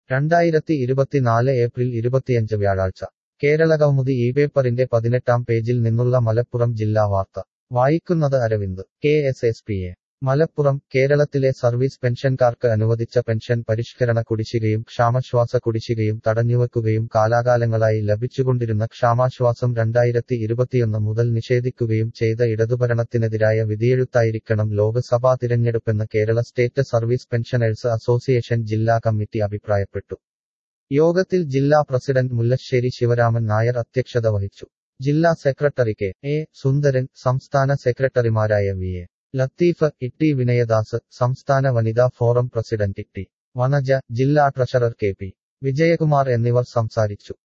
രണ്ടായിരത്തി ഇരുപത്തിനാല് ഏപ്രിൽ ഇരുപത്തിയഞ്ച് വ്യാഴാഴ്ച കേരളകൗമുദി ഈ പേപ്പറിന്റെ പതിനെട്ടാം പേജിൽ നിന്നുള്ള മലപ്പുറം ജില്ലാ വാർത്ത വായിക്കുന്നത് Aravind K S S P A Malappuram കേരളത്തിലെ സർവീസ് പെൻഷൻകാർക്ക് അനുവദിച്ച പെൻഷൻ പരിഷ്കരണ കുടിശ്ശികയും ക്ഷാമശ്വാസ കുടിശ്ശികയും തടഞ്ഞുവെക്കുകയും കാലാകാലങ്ങളായി ലഭിച്ചുകൊണ്ടിരുന്ന ക്ഷാമാശ്വാസം രണ്ടായിരത്തി ഇരുപത്തിയൊന്ന് മുതൽ നിഷേധിക്കുകയും ചെയ്ത ഇടതുഭരണത്തിനെതിരായ വിധിയെഴുത്തായിരിക്കണം ലോക്സഭാ തിരഞ്ഞെടുപ്പെന്ന് Kerala state service pensioners association ജില്ലാ കമ്മിറ്റി അഭിപ്രായപ്പെട്ടു യോഗത്തിൽ ജില്ലാ പ്രസിഡന്റ് മുല്ലശ്ശേരി ശിവരാമൻ നായർ അധ്യക്ഷത വഹിച്ചു ജില്ലാ സെക്രട്ടറി കെ എ സുന്ദരൻ സംസ്ഥാന സെക്രട്ടറിമാരായ വി എ ലത്തീഫ് ഇട്ടി വിനയദാസ് സംസ്ഥാന വനിതാ ഫോറം പ്രസിഡന്റ് ഇട്ടി വനജ ജില്ലാ ട്രഷറർ കെ പി വിജയകുമാർ എന്നിവർ സംസാരിച്ചു